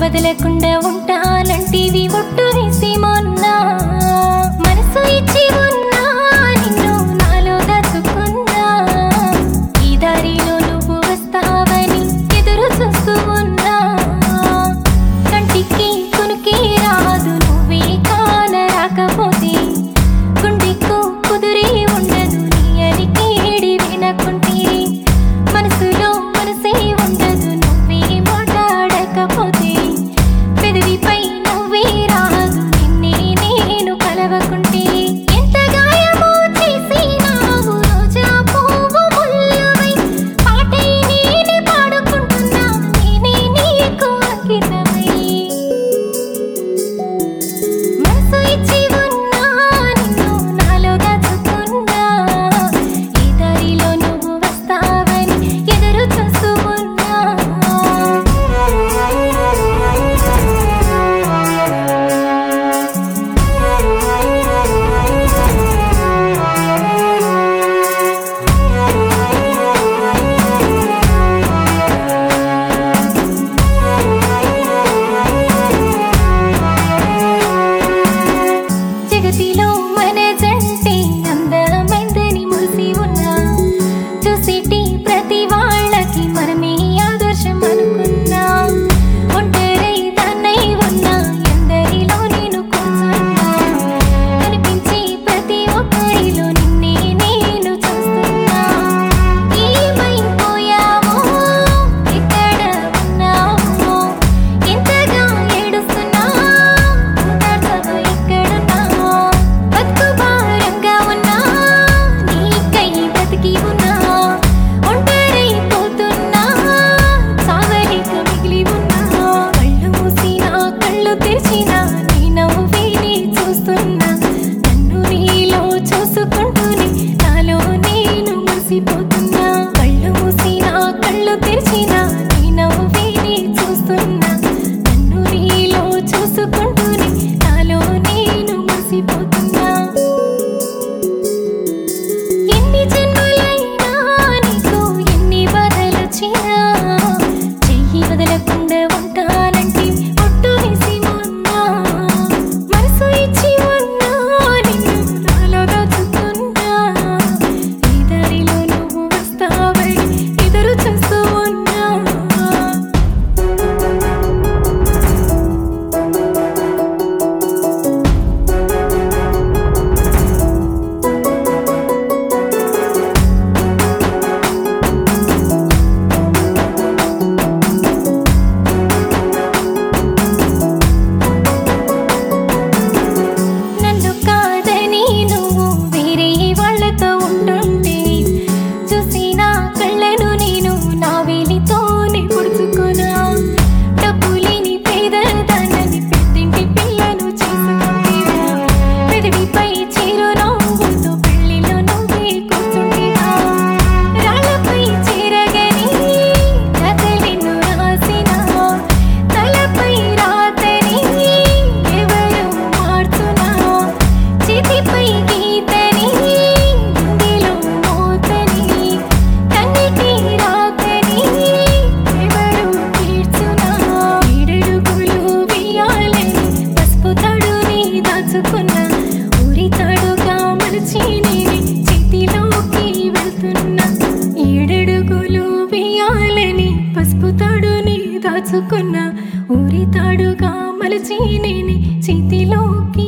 వదలకుండా ఉంటానంటివి ఒట్టు వేసి మొన్న మనసు ఇచ్చి ఉన్నా నిన్ను నాలో దాచుకున్నా ఈ దారిలో నువ్వు వస్తావని ఎదురు చూస్తూ ఉన్నా కంటికి కునికి రాదు నువ్వే కాన రాకపోతే గుండెకు కుదిరి ఉండదు నీ అలికేడి వినకుంటే మనసులో మనసే ఉండదు నువ్వే మాట్లాడకపోతే పెదవిపై నువ్వే రాదు నిన్నే నేను కలవకుంటే ఎంత గాయమో చేసినావు రోజా పువ్వు ముల్లవై పాటై నేనే పాడుకుంటున్నా నేనే నీకు అంకితమై మనసు ఇచ్చి ఉన్నా నిన్ను నాలో దాచుకున్నా ఈ దారిలో నువ్వు వస్తావని ఎదురు చూస్తూ ఉన్నా జగతిలో మన జంటే అందమైందని మురిసి ఉన్నా చూసేటి ప్రతి వాళ్ళకి మనమే ఆదర్శం అనుకున్నా ఒంటరై దాన్నై ఉన్నా ఎందరిలో నేను కూర్చున్నా కనిపించే ప్రతి ఒక్కరిలో నిన్నే నేను చూస్తున్నా ఏమైపోయావో ఎక్కడ ఉన్నావో ఎంతగా ఏడుస్తున్నావో మాట్లాడతావో ఎక్కడున్నావో బతుకు భారంగా ఉన్నా నీకై బతికి ఉన్నా ఒంటరైపోతున్నా సాగలేక మిగిలి ఉన్నా కళ్ళు మూసినా కళ్ళు తెరిచినా నీ నవ్వేని చూస్తున్నా నన్ను నీలో చూసుకుంటూనే నాలో నేను మురిసిపోతున్నా కళ్ళు మూసినా కళ్ళు తెరిచినా నీ నవ్వేని చూస్తున్నా నన్ను నీలో చూసుకుంటూనే నాలో నేను మురిసిపోతున్నా ఎన్ని జన్మలైనా నీకు ఎన్ని బాధలొచ్చినా చెయ్యి వదలకుండా ఉంటానంటే ఒట్టు వేసి మొన్నా మనసు ఇచ్చి ఉన్నా నిన్ను నాలో దాచుకున్నా ఈ దారిలో నువ్వు వస్తావని ఎదురు చూస్తూ ఉన్నా నన్ను కాదని నువ్వు వేరే వాళ్ళతో ఉంటుంటే చూసి నా కళ్ళను నేను నా వేలితోనే పొడుచుకున్నా డబ్బు లేని పేదదానని పెద్దింటి పిల్లను చేసుకుంటేవా పెదవిపై చిరునవ్వుతో పెళ్లిలో నువ్వే కూర్చుంటేవా రాళ్ళపై చేరగని కథలెన్ను రాసినా తలపై రాతని ఎవరు మార్చునా చేతిపై గీతని గుండెలో మోతని కన్నిటి రాతని ఎవరు తీర్చునా ఏడడుగులు వేయాలని పసుపు తాడుని దాచుకున్నా ఊరి తాడుగా మలిచి నేను చేతిలోకి వెళ్తున్నా ఏడడుగులు వేయాలని పసుపు తాడుని దాచుకున్నా ఊరి తాడుగా మలిచి నేను చేతిలోకి